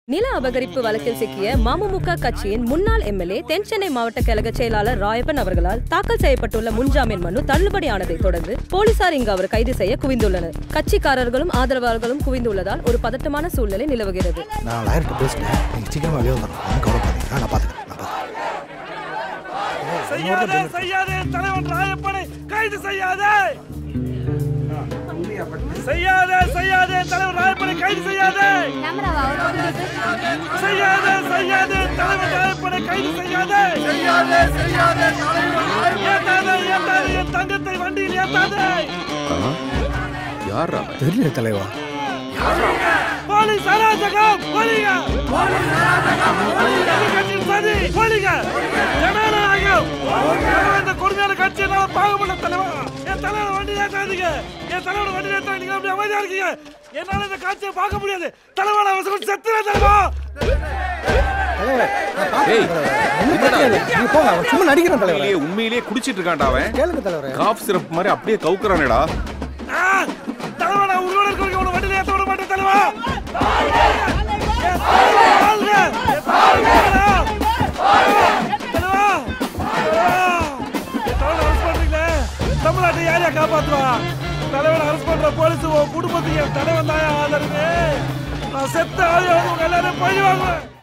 நில அபகரிப்பு வழக்கில் சிக்கிய மமுமுக கட்சியின் முன்னாள் எம்எல்ஏ தென் சென்னை மாவட்ட கழக செயலாளர் ராயப்பன் அவர்களால் தாக்கல் செய்யப்பட்டுள்ள முன்ஜாமீன் மனு தள்ளுபடியானதை தொடர்ந்து போலீசார் இங்கு அவர் கைது செய்ய குவிந்துள்ளனர் கட்சிக்காரர்களும் ஆதரவாளர்களும் குவிந்துள்ளதால் ஒரு பதட்டமான சூழ்நிலை நிலவுகிறது நான் லாயர்கிட்ட பேசிட்டேன் நீங்கள் சீக்கிரமாக வெளியே வந்துடணும் ஒன்றும் கவலைப்படாதீங்க நான் பார்த்துக்கிறேன் நான் பார்த்துக்கிறேன் செய்யாதே செய்யாதே தலைவன் ராயப்பனை கைது செய்யாதே செய்யாதே செய்யாதே தலைவன் ராயப்பனை கைது செய்யாதே செய்யாதே செய்யாதே தலைவன் ராயப்பனை கைது செய்யாதே செய்யாதே செய்யாதே ஏத்தாதே ஏத்தாதே என் தங்கத்தை வண்டியில் ஏத்தாதே யாரா தெரியல தலைவா போலீஸ் அராஜகம் போலீங்க கட்சியின் சதி போலீங்க ஜனநாயகம் தலைவன் இந்த கொடுமையான கட்சி என்னால பாகுபட தலைவா என் தலைவர் வண்டி ஏத்தாதீங்க என் தலைவர் வண்டி ஏத்தா நீங்க அப்படி அமைதியா இருக்கீங்க என்னால இந்த காட்சியை பார்க்க முடியாது தலைவன் அவசரம் செத்துற தலைவா ஏய் என்னடா இது? நீங்கள் போங்க அவன் சும்மா நடிக்கிறேன் தலைவரே உண்மையிலேயே உண்மையிலேயே குடிச்சிட்டு இருக்கான்டா அவன் கேளுங்க தலைவரே காஃப் சிரப் மாதிரி அப்படியே கவுக்குறானேடா ஆ, தலைவா நான் உங்களோட இருக்கிற உன வண்டியில ஏத்த விட மாட்டேன் தலைவா என் வாழ்க! என் வாழ்க! தலைவா! தலைவா! என் தலைவனை arrest பண்றீங்களே? தமிழ்நாட்டை யார் யார் காப்பாத்துவா தலைவனை அரஸ்ட் பண்ற போலீஸ் உன் குடும்பத்துக்கு என் தலைவன் தான் ஆதரவு நான் செத்த ஆவியா வந்து உங்க எல்லாரும் பழி வாங்குவேன்